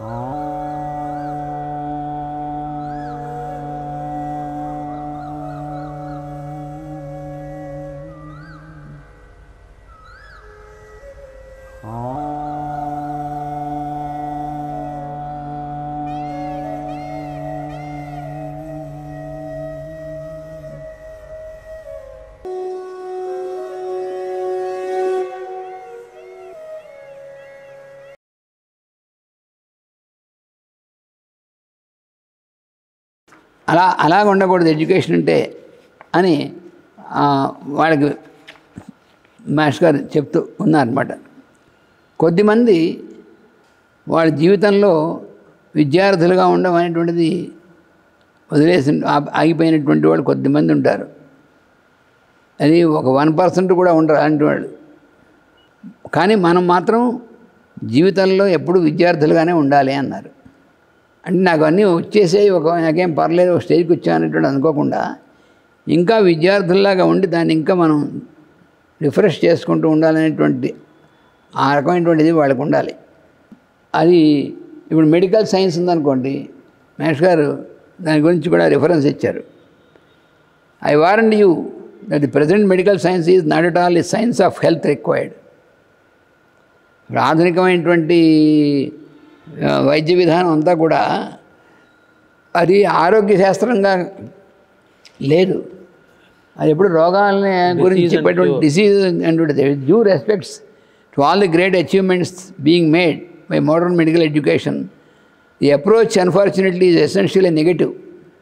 అలా అలాగ ఉండకూడదు ఎడ్యుకేషన్ అంటే అని ఆ, వాళ్ళకి మాస్టర్ గారు చెప్తూ ఉన్నారన్నమాట కొద్దిమంది వాళ్ళ జీవితంలో విద్యార్థులుగా ఉండడం అనేటువంటిది వదిలేసి ఆ- ఆగిపోయినటువంటి వాళ్ళు కొద్దిమంది ఉంటారు అది ఒక వన్ పర్సెంట్ కూడా ఉండరు అలాంటి వాళ్ళు కానీ మనం మాత్రం జీవితంలో ఎప్పుడు విద్యార్థులుగానే ఉండాలి అన్నారు అంటే నాకు అన్నీ వచ్చేసాయి ఒక నాకేం పర్లేదు ఒక స్టేజ్కి వచ్చానటువంటి అనుకోకుండా ఇంకా విద్యార్థుల్లాగా ఉండి దాన్ని ఇంకా మనం రిఫ్రెష్ చేసుకుంటూ ఉండాలనేటువంటి ఆ రకమైనటువంటిది వాళ్ళకు ఉండాలి అది ఇప్పుడు మెడికల్ సైన్స్ ఉందనుకోండి మహేష్ గారు దాని గురించి కూడా రిఫరెన్స్ ఇచ్చారు I warrant you that the present medical science is not at all the science of health required ఇప్పుడు ఆధునికమైనటువంటి ఆ, వైద్య విధానం అంతా కూడా అది ఆరోగ్య శాస్త్రంగా లేదు అది ఎప్పుడు రోగాలని గురించి and చెప్పేటువంటి disease and due respects to all the great achievements being made by modern medical education the approach unfortunately is essentially negative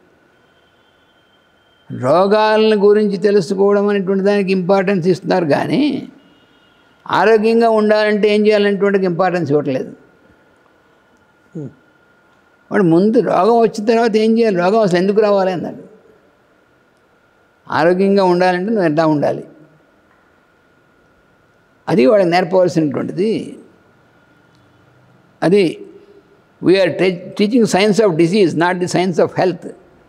రోగాలను గురించి తెలుసుకోవడం అనేటువంటి దానికి ఇంపార్టెన్స్ ఇస్తున్నారు కానీ ఆరోగ్యంగా ఉండాలంటే ఏం చేయాలనేటువంటికి ఇంపార్టెన్స్ ఇవ్వట్లేదు వాడు ముందు రోగం వచ్చిన తర్వాత ఏం చేయాలి రోగం అసలు ఎందుకు రావాలి అన్నాడు ఆరోగ్యంగా ఉండాలంటే నువ్వు ఎట్లా ఉండాలి అది వాళ్ళకి నేర్పవలసినటువంటిది అది we're teaching science of disease not the science of health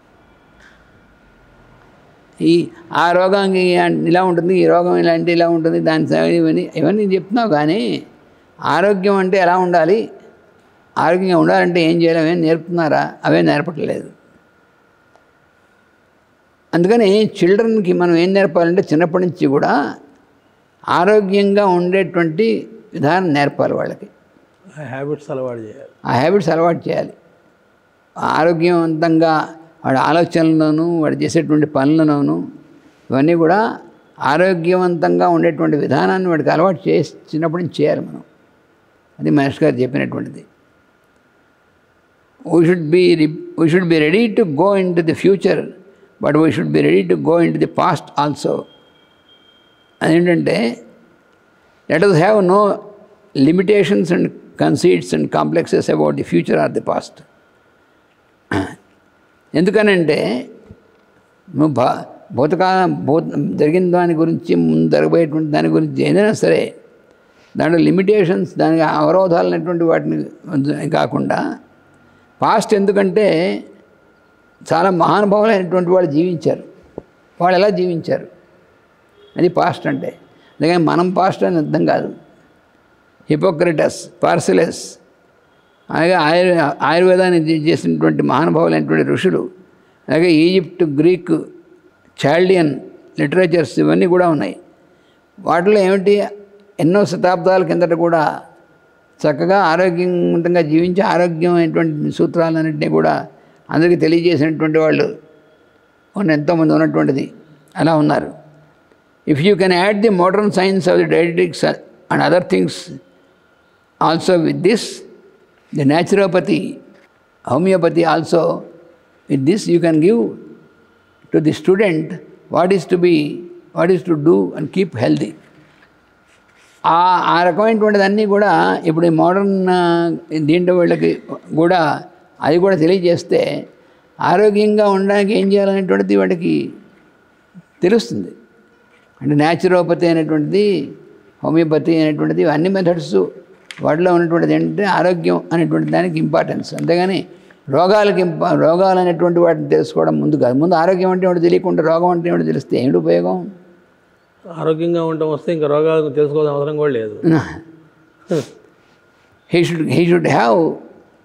ఈ ఆ రోగానికి ఇలా ఉంటుంది ఈ రోగం ఇలాంటి ఇలా ఉంటుంది దాని స- ఇవన్నీ ఇవన్నీ చెప్తున్నావు కానీ ఆరోగ్యం అంటే ఎలా ఉండాలి ఆరోగ్యంగా ఉండాలంటే ఏం చేయాలి అవే నేర్పుతున్నారా అవే నేర్పట్లేదు అందుకని చిల్డ్రన్కి మనం ఏం నేర్పాలంటే చిన్నప్పటి నుంచి కూడా ఆరోగ్యంగా ఉండేటువంటి విధానం నేర్పాలి వాళ్ళకి హ్యాబిట్స్ అలవాటు చేయాలి ఆ హ్యాబిట్స్ అలవాటు చేయాలి ఆరోగ్యవంతంగా వాడి ఆలోచనలను వాడు చేసేటువంటి పనులలోను ఇవన్నీ కూడా ఆరోగ్యవంతంగా ఉండేటువంటి విధానాన్ని వాడికి అలవాటు చేసి చిన్నప్పటి నుంచి చేయాలి మనం అది మహేష్ గారు చెప్పినటువంటిది we should be we should be ready to go into the future but we should be ready to go into the past also అదేంటంటే let us have no limitations and conceits and complexes about the future or the past ఎందుకనంటే నువ్వు భా భూతకాలం భూత జరిగిన దాని గురించి ముందు జరగబోయేటువంటి దాని గురించి ఏదైనా సరే దాంట్లో లిమిటేషన్స్ దానికి అవరోధాలు అనేటువంటి వాటిని కాకుండా పాస్ట్ ఎందుకంటే చాలా మహానుభావులైనటువంటి వాళ్ళు జీవించారు వాళ్ళు ఎలా జీవించారు అది పాస్ట్ అంటే అందుకని మనం పాస్ట్ అని అర్థం కాదు హిపోక్రటస్ పార్సిలెస్ అలాగే ఆయుర్ ఆయుర్వేదాన్ని చే- చేసినటువంటి మహానుభావులైనటువంటి ఋషులు అలాగే ఈజిప్ట్ గ్రీక్ చాల్డియన్ లిటరేచర్స్ ఇవన్నీ కూడా ఉన్నాయి వాటిలో ఏమిటి ఎన్నో శతాబ్దాల కిందట కూడా చక్కగా ఆరోగ్యవంతంగా జీవించి ఆరోగ్యమైనటువంటి సూత్రాలన్నింటినీ కూడా అందరికీ తెలియజేసినటువంటి వాళ్ళు ఉన్న ఎంతోమంది ఉన్నటువంటిది అలా ఉన్నారు if you can add the modern science of the dietetics and other things also with this the naturopathy homeopathy also with this you can give to the student what is to be what is to do and keep healthy ఆ ఆ రకమైనటువంటిదన్నీ కూడా ఇప్పుడు ఈ modern దీంట్లో వీళ్ళకి కూడా అది కూడా తెలియజేస్తే ఆరోగ్యంగా ఉండడానికి ఏం చేయాలనేటువంటిది వాడికి తెలుస్తుంది అంటే న్యాచురోపతి అనేటువంటిది హోమియోపతి అనేటువంటిది అన్ని మెథడ్స్ వాటిలో ఉన్నటువంటిది ఏంటంటే ఆరోగ్యం అనేటువంటి దానికి ఇంపార్టెన్స్ అంతేగాని రోగాలకి ఇంపా రోగాలు అనేటువంటి వాటిని తెలుసుకోవడం ముందు కాదు ముందు ఆరోగ్యం అంటే ఏమిటో తెలియకుండా రోగం అంటే ఏమిటో తెలిస్తే ఏమిటి ఉపయోగం ఆరోగ్యంగా ఉండటం వస్తే ఇంకా రోగాలు తెలుసుకోవాల్సిన అవసరం కూడా లేదు he should he should have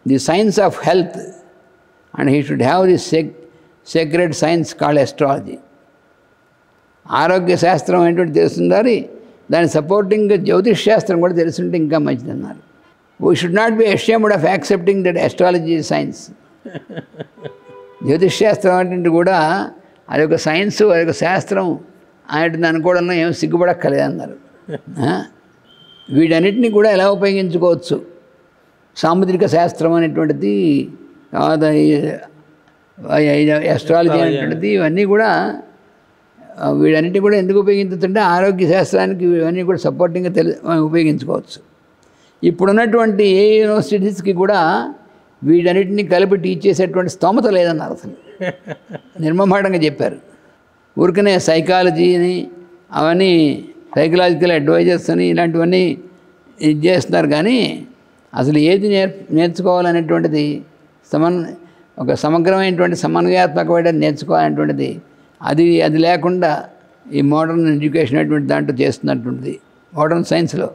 the science of health and he should have the sec secret science called astrology ఆరోగ్య శాస్త్రం ఏంటంటే తెలుస్తుందారి దాని సపోర్టింగ్ జ్యోతిష్ శాస్త్రం కూడా తెలుసుంటే ఇంకా మంచిదన్నారు we should not be ashamed of accepting that astrology science జ్యోతిష్ శాస్త్రం అంటే కూడా అదొక సైన్స్ అదొక శాస్త్రం అనేటిది అనుకోవడంలో ఏం సిగ్గుపడక్కలేదు అన్నారు ఆ? వీటన్నిటిని కూడా ఎలా ఉపయోగించుకోవచ్చు సాముద్రిక శాస్త్రం అనేటువంటిది తర్వాత ఎస్ట్రాలజీ అనేటువంటిది ఇవన్నీ కూడా ఆ, వీటన్నిటిని కూడా ఎందుకు ఉపయోగించుతుంటే ఆరోగ్య శాస్త్రానికి ఇవన్నీ కూడా సపోర్టింగ్గా తెలి ఉపయోగించుకోవచ్చు ఇప్పుడున్నటువంటి ఏ యూనివర్సిటీస్కి కూడా వీటన్నిటిని కలిపి టీచ్ చేసేటువంటి స్తోమత లేదన్నారు అసలు నిర్మమాటంగా చెప్పారు ఊరికనే సైకాలజీని అవన్నీ సైకలాజికల్ అడ్వైజర్స్ అని ఇలాంటివన్నీ ఇది చేస్తున్నారు కానీ అసలు ఏది నేర్ నేర్చుకోవాలనేటువంటిది సమన్ ఒక సమగ్రమైనటువంటి సమన్వయాత్మకమైన నేర్చుకోవాలనేటువంటిది అది అది లేకుండా ఈ మోడర్న్ ఎడ్యుకేషన్ అటువంటి దాంట్లో చేస్తున్నటువంటిది మోడర్న్ సైన్స్లో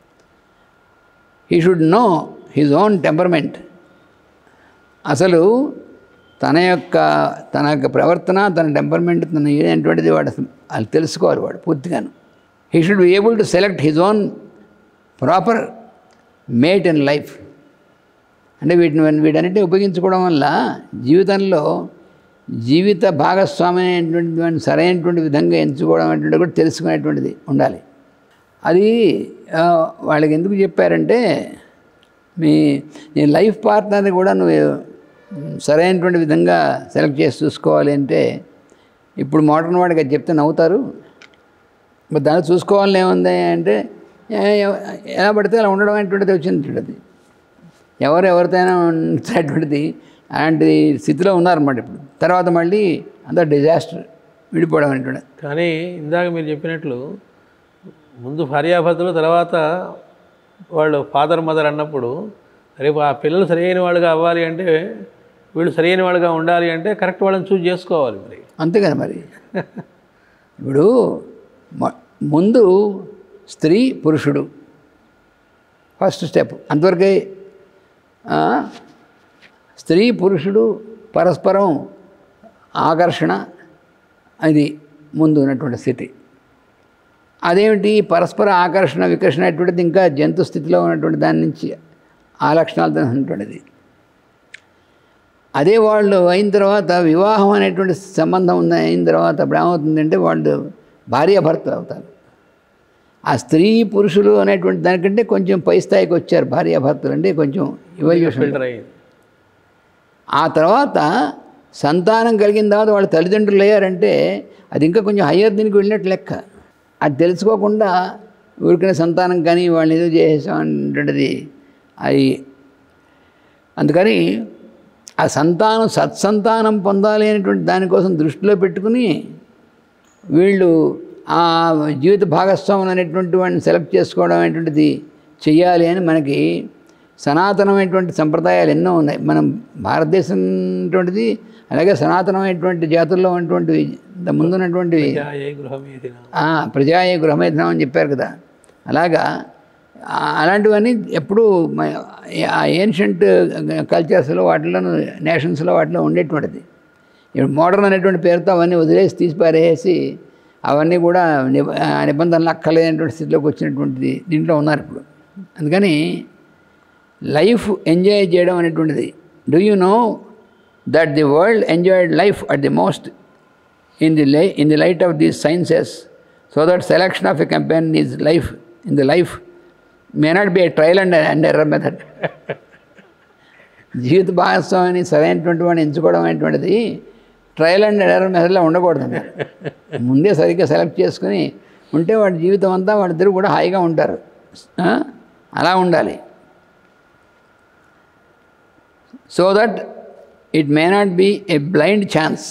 he should know his own temperament అసలు తన యొక్క తన యొక్క ప్రవర్తన తన టెంపర్మెంట్ తన ఏంటటువంటిది వాడు అసలు అది తెలుసుకోవాలి వాడు పూర్తిగాను he should be able to select his own proper mate in life అంటే వీటిని వీటన్నిటిని ఉపయోగించుకోవడం వల్ల జీవితంలో జీవిత భాగస్వామి అనేటువంటి వాడిని సరైనటువంటి విధంగా ఎంచుకోవడం అనేటువంటి కూడా తెలుసుకునేటువంటిది ఉండాలి అది ఆ, వాళ్ళకి ఎందుకు చెప్పారంటే మీ నీ లైఫ్ పార్ట్నర్ని కూడా నువ్వు మ్, సరైనటువంటి విధంగా సెలెక్ట్ చేసి చూసుకోవాలి అంటే ఇప్పుడు మోడర్న్ వాడికి అది చెప్తే నవ్వుతారు మరి దాన్ని చూసుకోవాలని ఏముంది అంటే ఏ- ఎవ- ఎలా పడితే అలా ఉండడం అనేటువంటిది వచ్చింది అది ఎవరు ఎవరితోనైనా ఉండేటువంటిది అలాంటి స్థితిలో ఉన్నారన్నమాట ఇప్పుడు తర్వాత మళ్ళీ అంత డిజాస్టర్ విడిపోవడం అనేటువంటిది కానీ ఇందాక మీరు చెప్పినట్లు ముందు భార్యాభర్తలు తర్వాత వాళ్ళు ఫాదర్ మదర్ అన్నప్పుడు రేపు ఆ పిల్లలు సరైన వాళ్ళుగా అవ్వాలి అంటే వీళ్ళు సరైన వాళ్ళుగా ఉండాలి అంటే కరెక్ట్ వాళ్ళని చూజ్ చేసుకోవాలి మరి అంతే కదా మరి ఇప్పుడు మ- ముందు స్త్రీ పురుషుడు ఫస్ట్ స్టెప్ అంతవరకే ఆ, స్త్రీ పురుషుడు పరస్పరం ఆకర్షణ అది ముందు ఉన్నటువంటి స్థితి అదేమిటి పరస్పర ఆకర్షణ వికర్షణ అటువంటిది ఇంకా జంతు స్థితిలో ఉన్నటువంటి దాని నుంచి ఆ లక్షణాలతో ఉన్నటువంటిది అదే వాళ్ళు అయిన తర్వాత వివాహం అనేటువంటి సంబంధం ఉంది అయిన తర్వాత అప్పుడు ఏమవుతుందంటే వాళ్ళు భార్యాభర్తలు అవుతారు ఆ స్త్రీ పురుషులు అనేటువంటి దానికంటే కొంచెం పై స్థాయికి వచ్చారు భార్యాభర్తలు అంటే కొంచెం ఇవల్యూషన్ ఫిల్టర్ అయ్యింది ఆ తర్వాత సంతానం కలిగిన తర్వాత వాళ్ళ తల్లిదండ్రులు అయ్యారంటే అది ఇంకా కొంచెం హయ్యర్ దీనికి వెళ్ళినట్టు లెక్క అది తెలుసుకోకుండా ఊరికనే సంతానం కానీ వాళ్ళని ఏదో చేసేసామనేటువంటిది అది అందుకని ఆ సంతానం సత్సంతానం పొందాలి అనేటువంటి దానికోసం దృష్టిలో పెట్టుకుని వీళ్ళు ఆ జీవిత భాగస్వాములు అనేటువంటి వాడిని సెలెక్ట్ చేసుకోవడం అనేటువంటిది చెయ్యాలి అని మనకి సనాతనమైనటువంటి సంప్రదాయాలు ఎన్నో ఉన్నాయి మనం భారతదేశం అటువంటిది అలాగే సనాతనమైనటువంటి జాతుల్లో ఉన్నటువంటివి ఇంత ముందున్నటువంటివి ఏ గృహమేదిన ఆ, ప్రజాయ గృహమేధనం అని చెప్పారు కదా అలాగా ఆ, అలాంటివన్నీ ఎప్పుడూ మ- ఆ ఏన్షియంట్ కల్చర్స్లో వాటిలో నేషన్స్లో వాటిలో ఉండేటువంటిది ఇప్పుడు మోడర్న్ అనేటువంటి పేరుతో అవన్నీ వదిలేసి తీసి పారేసి అవన్నీ కూడా నిబ ఆ నిబంధనలు అక్కర్లేనటువంటి స్థితిలోకి వచ్చినటువంటిది దీంట్లో ఉన్నారు ఇప్పుడు అందుకని లైఫ్ ఎంజాయ్ చేయడం అనేటువంటిది do you know that the world enjoyed life at the most in the, li- in the light of these sciences so that selection of a companion is life in the life may not be a trial and, and error method జీవిత భాగస్వామిని సరైనటువంటి వాడిని ఎంచుకోవడం అనేటువంటిది trial and error మెథడ్లో ఉండకూడదు అన్నారు. ముందే సరిగ్గా సెలెక్ట్ చేసుకుని ఉంటే వాడి జీవితం అంతా వాళ్ళిద్దరు కూడా హాయిగా ఉంటారు ఆ? అలా ఉండాలి so that it may not be a blind chance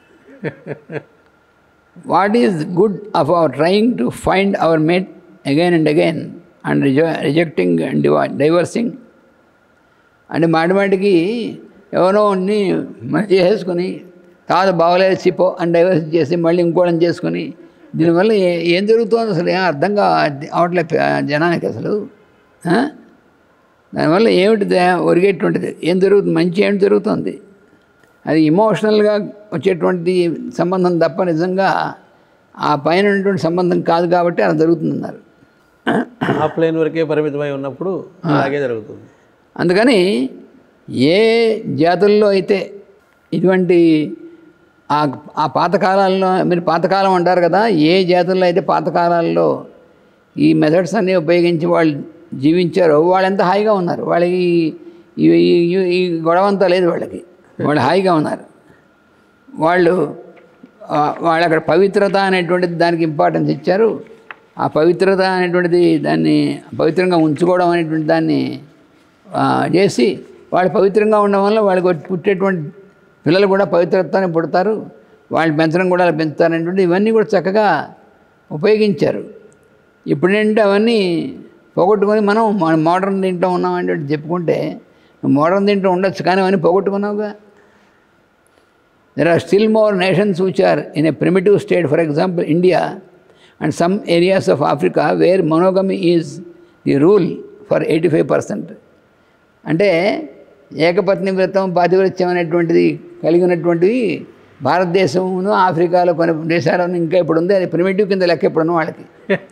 what is good of our trying to find our mate again and again and rejo- rejecting and div- divorcing అంటే మాటి మాటికి ఎవరో ఉన్ని మనం చేసేసుకుని కాదు బాగలేదు చిపో అని డైవర్స్ చేసి మళ్ళీ ఇంకోళ్ళని చేసుకుని దీనివల్ల ఏ- ఏం జరుగుతుందో అసలు ఏం అర్థం కా అవట్లేదు జనానికి అసలు ఆ? దానివల్ల ఏమిటి దా- ఒరిగేటువంటిది ఏం జరుగుతుంది మంచి ఏమిటి జరుగుతుంది అది ఇమోషనల్గా వచ్చేటువంటి సంబంధం తప్ప నిజంగా ఆ పైన ఉన్నటువంటి సంబంధం కాదు కాబట్టి అలా జరుగుతుందన్నారు ఆఫ్లైన్ వరకే పరిమితమై ఉన్నప్పుడు అలాగే జరుగుతుంది అందుకని ఏ జాతుల్లో అయితే ఇటువంటి ఆ ఆ పాతకాలాల్లో మీరు పాతకాలం అంటారు కదా ఏ జాతుల్లో అయితే పాతకాలాల్లో ఈ మెథడ్స్ అన్నీ ఉపయోగించి వాళ్ళు జీవించారో వాళ్ళు ఎంత హాయిగా ఉన్నారు వాళ్ళకి ఈ- ఈ- ఈ- ఈ గొడవ అంతా లేదు వాళ్ళకి వాళ్ళు హాయిగా ఉన్నారు వాళ్ళు ఆ, వాళ్ళు అక్కడ పవిత్రత అనేటువంటిది దానికి ఇంపార్టెన్స్ ఇచ్చారు ఆ పవిత్రత అనేటువంటిది దాన్ని పవిత్రంగా ఉంచుకోవడం అనేటువంటి దాన్ని ఆ, చేసి వాళ్ళు పవిత్రంగా ఉండడం వల్ల వాళ్ళకి వచ్చి పుట్టేటువంటి పిల్లలు కూడా పవిత్రతనే పుడతారు వాళ్ళు పెంచడం కూడా అలా పెంచుతారు అనేటువంటి ఇవన్నీ కూడా చక్కగా ఉపయోగించారు ఇప్పుడేంటే అవన్నీ పోగొట్టుకొని మనం మన మోడర్న్ దీంట్లో ఉన్నామంటే చెప్పుకుంటే మోడర్న్ దీంట్లో ఉండొచ్చు కానీ అవన్నీ పోగొట్టుకున్నావుగా There are still more nations which are in a primitive state, for example, India and some areas of Africa where monogamy is the rule for 85%. అంటే ఏకపత్ని వ్రతం పాతివృత్యం అనేటువంటిది కలిగి ఉన్నటువంటివి భారతదేశంను ఆఫ్రికాలో కొన్ని దేశాలను ఇంకా ఇప్పుడు ఉంది అది ప్రిమిటివ్ కింద లెక్క ఇప్పుడు వాళ్ళకి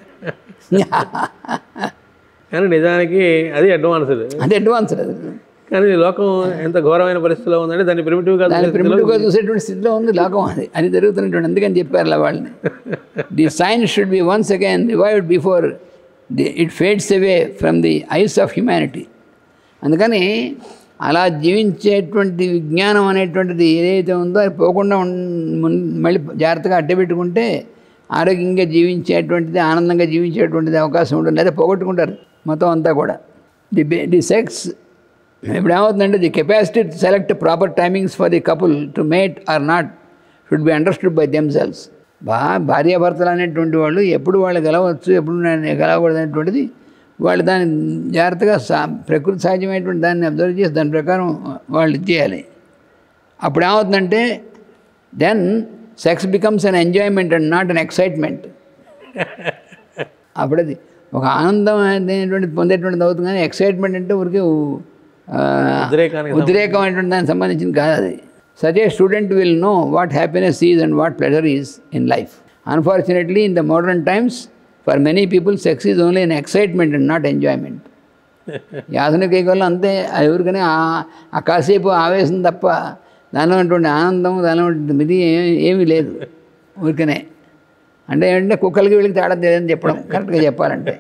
కానీ నిజానికి అది అడ్వాన్స్డ్ అది అడ్వాన్స్డ్ అది కానీ ఈ లోకం ఎంత ఘోరమైన పరిస్థితిలో ఉందంటే దాన్ని ప్రిమిటివ్గా దాని ప్రిమిటివ్గా చూసేటువంటి స్థితిలో ఉంది లోకం అది అది జరుగుతున్నటువంటి అందుకని చెప్పారు అలా వాళ్ళని the science should be once again revived before the it fades away from the eyes of humanity అందుకని అలా జీవించేటువంటి విజ్ఞానం అనేటువంటిది ఏదైతే ఉందో అది పోకుండా ఉన్- మున్- మళ్ళీ జాగ్రత్తగా అడ్డబెట్టుకుంటే ఆరోగ్యంగా జీవించేటువంటిది ఆనందంగా జీవించేటువంటిది అవకాశం ఉంటుంది లేదా పోగొట్టుకుంటారు మొత్తం అంతా కూడా ది బే ది సెక్స్ ఇప్పుడు ఏమవుతుందంటే the capacity to select proper timings for the couple to mate or not should be understood by themselves బా భార్యాభర్తలు అనేటువంటి వాళ్ళు ఎప్పుడు వాళ్ళు గెలవచ్చు ఎప్పుడు నేను గెలవకూడదు అనేటువంటిది వాళ్ళు దాన్ని జాగ్రత్తగా సా ప్రకృతి సహజమైనటువంటి దాన్ని అబ్జర్వ్ చేసి దాని ప్రకారం వాళ్ళు ఇది చేయాలి అప్పుడు ఏమవుతుందంటే then sex becomes an enjoyment and not an excitement అప్పుడు అది ఒక ఆనందం అనేటువంటిది పొందేటువంటిది అవుతుంది కానీ ఎక్సైట్మెంట్ అంటే ఊరికే ఆ, ఉద్రేకానికి ఉద్రేకం అనేటువంటి దానికి సంబంధించింది కాదు అది such a student will know what happiness is and what pleasure is in life unfortunately in the modern times for many people sex is only an excitement and not enjoyment ఈ ఆధునిక యుగంలో అంతే అది ఎవరికైనా ఆ- ఆ కాసేపు ఆవేశం తప్ప దానిలో ఉన్నటువంటి ఆనందం దానిలో ఉన్నటువంటి ఇది ఏమీ ఏమీ లేదు ఊరికనే అంటే ఏంటంటే కుక్కలకి వీళ్ళకి తేడా తెలియదని చెప్పడం కరెక్ట్గా చెప్పాలంటే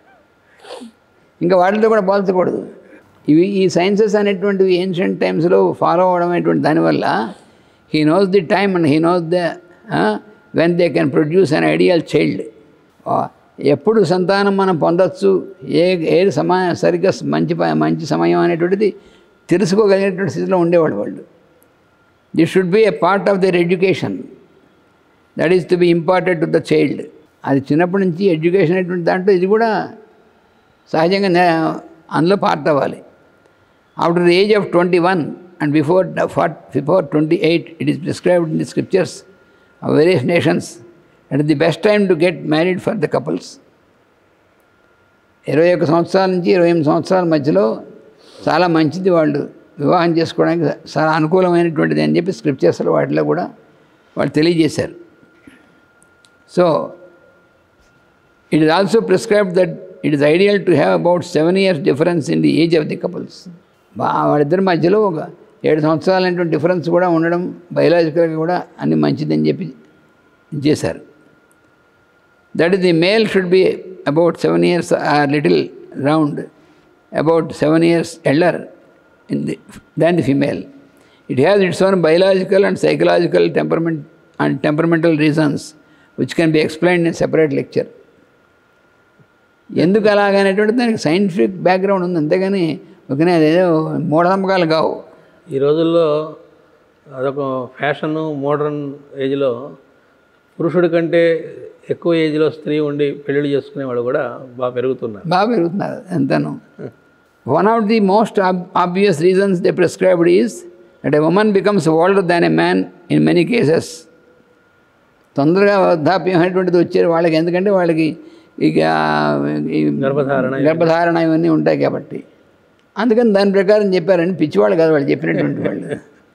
ఇంకా వాటితో కూడా పోల్చకూడదు ఇవి ఈ సైన్సెస్ అనేటువంటివి ఏన్షియంట్ టైమ్స్లో ఫాలో అవడం అనేటువంటి దానివల్ల he knows the time and he knows the when they can produce an ideal child ఎప్పుడు సంతానం మనం పొందొచ్చు ఏ ఏది సమా సరిగ్గా మంచి ప- మంచి సమయం అనేటువంటిది తెలుసుకోగలిగినటువంటి స్థితిలో ఉండేవాళ్ళు వాళ్ళు this should be a part of their education that is to be important to the child అది చిన్నప్పటి నుంచి ఎడ్యుకేషన్ అనేటువంటి దాంట్లో ఇది కూడా సహజంగా నే- అందులో పార్ట్ అవ్వాలి after the age of twenty one and before fart before twenty eight it is prescribed in the scriptures of various nations at the best time to get married for the couples ఇరవై ఒక్క సంవత్సరాల నుంచి ఇరవై ఎనిమిది సంవత్సరాల మధ్యలో చాలా మంచిది వాళ్ళు వివాహం చేసుకోవడానికి చాలా అనుకూలమైనటువంటిది అని చెప్పి స్క్రిప్చర్స్లో వాటిలో కూడా వాళ్ళు తెలియజేశారు so it is also prescribe that it is ideal to have about seven years difference in the age of the couples బా వాళ్ళిద్దరి మధ్యలో ఒక ఏడు సంవత్సరాలైనటువంటి డిఫరెన్స్ కూడా ఉండడం బయలాజికల్గా కూడా అన్ని మంచిదని చెప్పి చేశారు that is the male should be about seven years or little round about seven years elder in the than the female it has its own biological and psychological temperament and temperamental reasons which can be explain in separate lecture ఎందుకు అలాగనేటువంటి దానికి scientific background ఉంది అంతేగాని ఒకనే అదేదో మూఢనమ్మకాలు కావు ఈ రోజుల్లో అదొక ఫ్యాషన్ మోడర్న్ ఏజ్లో పురుషుడి కంటే ఎక్కువ ఏజ్లో స్త్రీ ఉండి పెళ్ళిళ్ళు చేసుకునేవాడు కూడా బాగా పెరుగుతున్నారు బాగా పెరుగుతున్నారు ఎంతను one of the most obvious reasons they prescribed is that a woman becomes older than a man in many cases తొందరగా వృద్ధాప్యం అనేటువంటిది వచ్చారు వాళ్ళకి ఎందుకంటే వాళ్ళకి ఇక ఈ గర్భధారణ గర్భధారణ ఇవన్నీ ఉంటాయి కాబట్టి అందుకని దాని ప్రకారం చెప్పారని పిచ్చివాళ్ళు కాదు వాళ్ళు చెప్పినటువంటి వాళ్ళు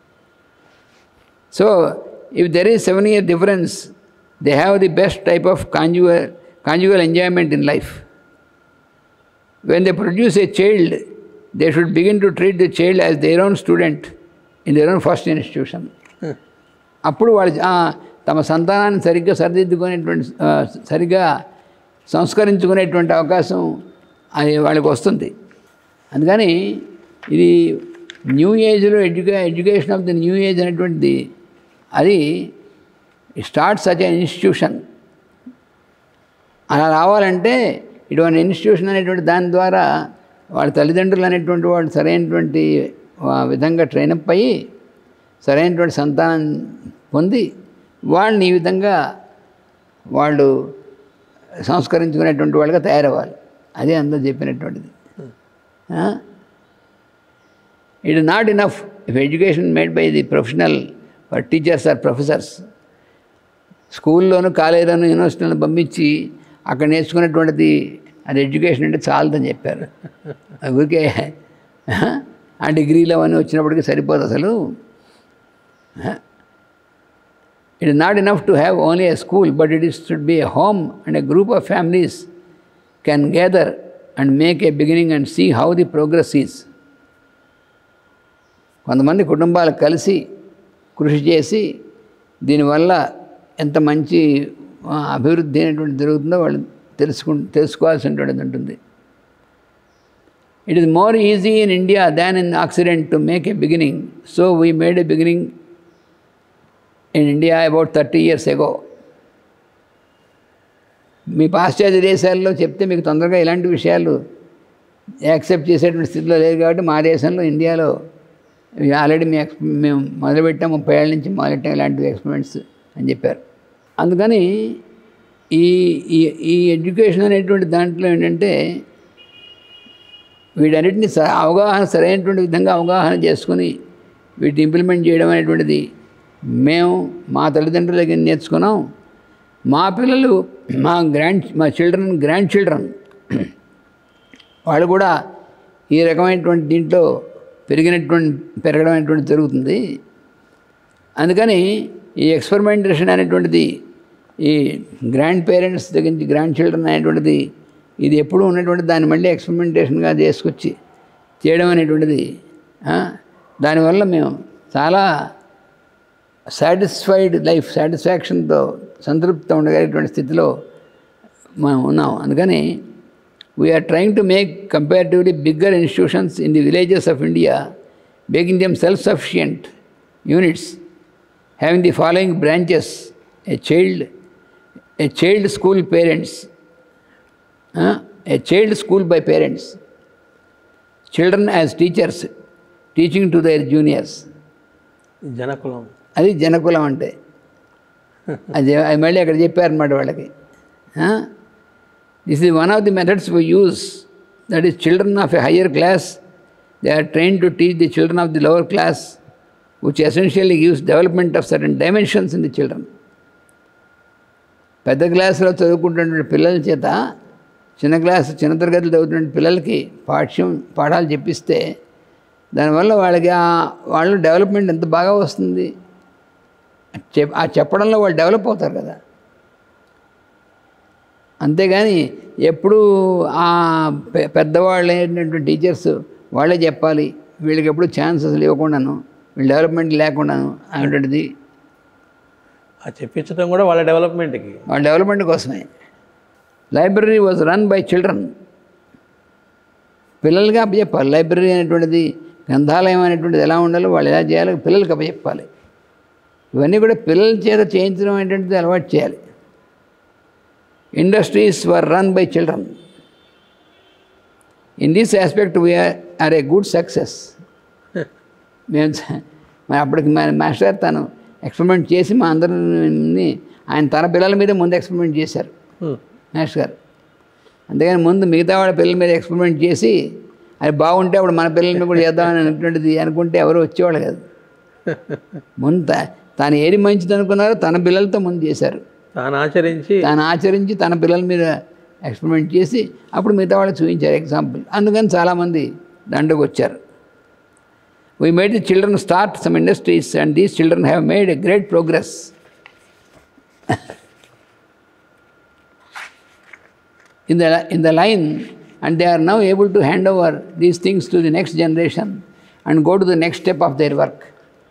so if there is seven year difference they have the best type of conjugal conjugal enjoyment in life when they produce a child, they should begin to treat the child as their own student in their own first institution. అప్పుడు వాళ్ళు ఆ, తమ సంతానాన్ని సరిగ్గా సరిదిద్దుకునేటువంటి ఆ, సరిగ్గా సంస్కరించుకునేటువంటి అవకాశం అది వాళ్ళకి వస్తుంది అందుకని ఇది న్యూ ఏజ్లో ఎడ్యుకే education of the new age అనేటువంటిది అది స్టార్ట్ సచ్ అన్ ఇన్స్టిట్యూషన్ అలా రావాలంటే ఇటువంటి ఇన్స్టిట్యూషన్ అనేటువంటి దాని ద్వారా వాళ్ళ తల్లిదండ్రులు అనేటువంటి వాళ్ళు సరైనటువంటి ఆ, విధంగా ట్రైనప్ అయ్యి సరైనటువంటి సంతానం పొంది వాళ్ళని ఈ విధంగా వాళ్ళు సంస్కరించుకునేటువంటి వాళ్ళుగా తయారవ్వాలి అదే అందరూ చెప్పినటువంటిది it is not enough if education made by the professional teachers or professors స్కూల్లోను కాలేజీలోను యూనివర్సిటీలను పంపించి అక్కడ నేర్చుకున్నటువంటిది అది ఎడ్యుకేషన్ అంటే చాలదని చెప్పారు అది ఊరికే ఆ డిగ్రీలు అవన్నీ వచ్చినప్పటికీ సరిపోదు అసలు it is not enough to have only a school but it is should be a home and a group of families can gather and make a beginning and see how the progress is కొంతమంది కుటుంబాలు కలిసి కృషి చేసి దీనివల్ల ఎంత మంచి ఆ, అభివృద్ధి అనేటువంటి జరుగుతుందో వాళ్ళు తెలుసుకు తెలుసుకోవాల్సినటువంటిది ఉంటుంది it is more easy in India than in occident to make a beginning so we made a beginning in India about thirty years ago మీ పాశ్చాత్య దేశాల్లో చెప్తే మీకు తొందరగా ఇలాంటి విషయాలు యాక్సెప్ట్ చేసేటువంటి స్థితిలో లేదు కాబట్టి మా దేశంలో ఇండియాలో ఇవి ఆల్రెడీ మీ ఎక్స్ మేము మొదలుపెట్టాం ముప్పై ఏళ్ళ నుంచి మొదలెట్టాం ఇలాంటి ఎక్స్పెరిమెంట్స్ అని చెప్పారు అందుకని ఈ ఈ ఈ ఎడ్యుకేషన్ అనేటువంటి దాంట్లో ఏంటంటే వీటన్నిటిని స అవగాహన సరైనటువంటి విధంగా అవగాహన చేసుకుని వీటిని ఇంప్లిమెంట్ చేయడం అనేటువంటిది మేము మా తల్లిదండ్రుల దగ్గర నేర్చుకున్నాం మా పిల్లలు మా గ్రాండ్ మా చిల్డ్రన్ గ్రాండ్ చిల్డ్రన్ వాళ్ళు కూడా ఈ రకమైనటువంటి దీంట్లో పెరిగినటువంటి పెరగడం అనేటువంటి జరుగుతుంది అందుకని ఈ ఎక్స్పెరిమెంటేషన్ అనేటువంటిది ఈ గ్రాండ్ పేరెంట్స్ దగ్గర నుంచి గ్రాండ్ చిల్డ్రన్ అనేటువంటిది ఇది ఎప్పుడూ ఉన్నటువంటి దాన్ని మళ్ళీ ఎక్స్పెరిమెంటేషన్గా చేసుకొచ్చి చేయడం అనేటువంటిది ఆ, దానివల్ల మేము చాలా సాటిస్ఫైడ్ లైఫ్ సాటిస్ఫాక్షన్తో సంతృప్తితో ఉండగలిగేటువంటి స్థితిలో మనం ఉన్నాం అందుకని we are trying to make comparatively bigger institutions in the villages of India making them self sufficient units having the following branches a child a child school parents a child school by parents children as teachers teaching to their juniors జనకులం అది జనకులం అంటే అది అది మళ్ళీ అక్కడ చెప్పారన్నమాట వాళ్ళకి this is one of the methods we use that is children of a higher class they are train to teach the children of the lower class which essentially gives development of certain dimensions in the children పెద్ద క్లాసులో చదువుకుంటున్న పిల్లల చేత చిన్న class చిన్న తరగతులు చదువుతున్న పిల్లలకి పాఠ్యం పాఠాలు చెప్పిస్తే దానివల్ల వాళ్ళకి ఆ- వాళ్ళు డెవలప్మెంట్ ఎంత బాగా వస్తుంది చెప్ ఆ చెప్పడంలో వాళ్ళు డెవలప్ అవుతారు కదా అంతేగాని ఎప్పుడు ఆ పె పెద్దవాళ్ళు అయినటువంటి టీచర్స్ వాళ్ళే చెప్పాలి వీళ్ళకి ఎప్పుడు ఛాన్సెస్ ఇవ్వకుండాను వీళ్ళు డెవలప్మెంట్ లేకుండాను అనేటువంటిది ఆ చెప్పించడం కూడా వాళ్ళ డెవలప్మెంట్కి వాళ్ళ డెవలప్మెంట్ కోసమే library was run by children పిల్లలకి అప్పచెప్పాలి లైబ్రరీ అనేటువంటిది గ్రంథాలయం అనేటువంటిది ఎలా ఉండాలో వాళ్ళు ఎలా చేయాలో పిల్లలకి అప్పచెప్పాలి ఇవన్నీ కూడా పిల్లల చేత చేయించడం అనేటువంటిది అలవాటు చేయాలి industries were run by children in this aspect we are are a good success మేము చ- మరి అప్పటికి మా మాస్టర్ తను ఎక్స్పెరిమెంట్ చేసి మా అందరిని ఆయన తన పిల్లల మీద ముందు ఎక్స్పెరిమెంట్ చేశారు మాస్టర్ గారు అంతేగాని ముందు మిగతా వాళ్ళ పిల్లల మీద ఎక్స్పెరిమెంట్ చేసి అది బాగుంటే అప్పుడు మన పిల్లల మీద కూడా చేద్దామని అనుకున్నది అనుకుంటే ఎవరు వచ్చేవాళ్ళు కాదు ముందు త- తాను ఏది మంచిది అనుకున్నారో తన పిల్లలతో ముందు చేశారు తాను ఆచరించి తాను ఆచరించి తన పిల్లల మీద ఎక్స్పెరిమెంట్ చేసి అప్పుడు మిగతా వాళ్ళకి చూపించారు ఎగ్జాంపుల్ అందుకని చాలామంది దాంట్లోకి వచ్చారు we made the children start some industries and these children have made a great progress in the, in the line and they are now able to hand over these things to the next generation and go to the next step of their work.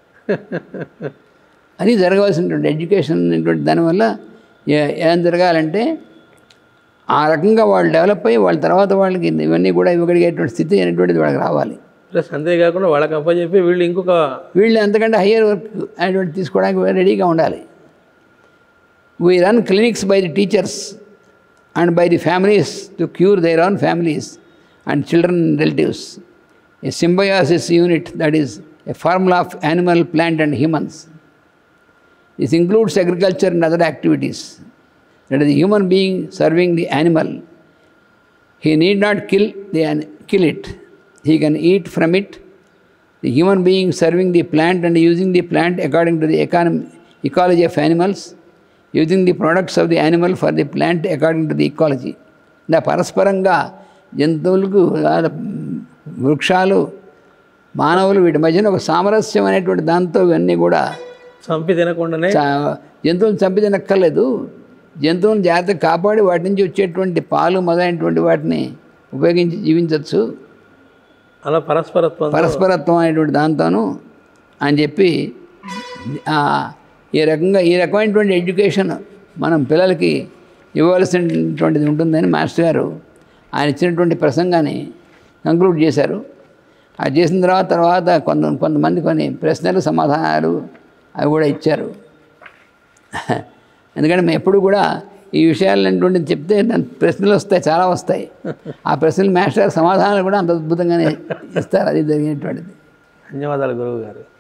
అది జరగవలసినటువంటి education అనేటువంటి దానివల్ల ఏ- ఏం జరగాలంటే ఆ రకంగా వాళ్ళు develop అయ్యి వాళ్ళ తర్వాత వాళ్ళకి ఇవన్నీ కూడా ఇవ్వగలిగేటువంటి స్థితి అనేటువంటిది వాళ్ళకి రావాలి ప్లస్ అంతేకాకుండా వాళ్ళకి అప్పచెప్పి వీళ్ళు ఇంకొక వీళ్ళు ఎంతకంటే హయ్యర్ వర్క్ అనేటువంటి తీసుకోవడానికి రెడీగా ఉండాలి we run clinics by the teachers and by the families to cure their own families and children relatives a symbiosis unit that is a formula of animal plant and humans this includes agriculture and other activities that is human being serving the animal He need not kill, the, an- kill it. He can eat from it. The human being serving the plant and using the plant according to the economy, ecology of animals, using the products of the animal for the plant according to the ecology. ఇలా పరస్పరంగా జంతువులకు ఆ, వృక్షాలు మానవులు వీటి మధ్యన ఒక సామరస్యం అనేటువంటి దాంతో ఇవన్నీ కూడా చంపి తినకుండానే చా- జంతువులను చంపి తినక్కర్లేదు జంతువులను జాగ్రత్తగా కాపాడి వాటి నుంచి వచ్చేటువంటి పాలు మొదలైనటువంటి వాటిని ఉపయోగించి జీవించవచ్చు అలా పరస్పరత్వం పరస్పరత్వం అనేటువంటి దాంతోనూ అని చెప్పి ఆ, ఈ రకంగా ఈ రకమైనటువంటి ఎడ్యుకేషన్ మనం పిల్లలకి ఇవ్వవలసినటువంటిది ఉంటుందని మాస్టర్ గారు ఆయన ఇచ్చినటువంటి ప్రసంగాన్ని కంక్లూడ్ చేశారు అది చేసిన తర్వాత తర్వాత కొంత కొంతమంది కొన్ని ప్రశ్నలు సమాధానాలు అవి కూడా ఇచ్చారు ఎందుకంటే మేము ఎప్పుడు కూడా ఈ విషయాలు అనేటువంటిది చెప్తే దాని ప్రశ్నలు వస్తాయి చాలా వస్తాయి ఆ ప్రశ్నలు మాస్టర్ గారు సమాధానాలు కూడా అంత అద్భుతంగానే ఇస్తారు అది జరిగినటువంటిది ధన్యవాదాలు గురువు గారు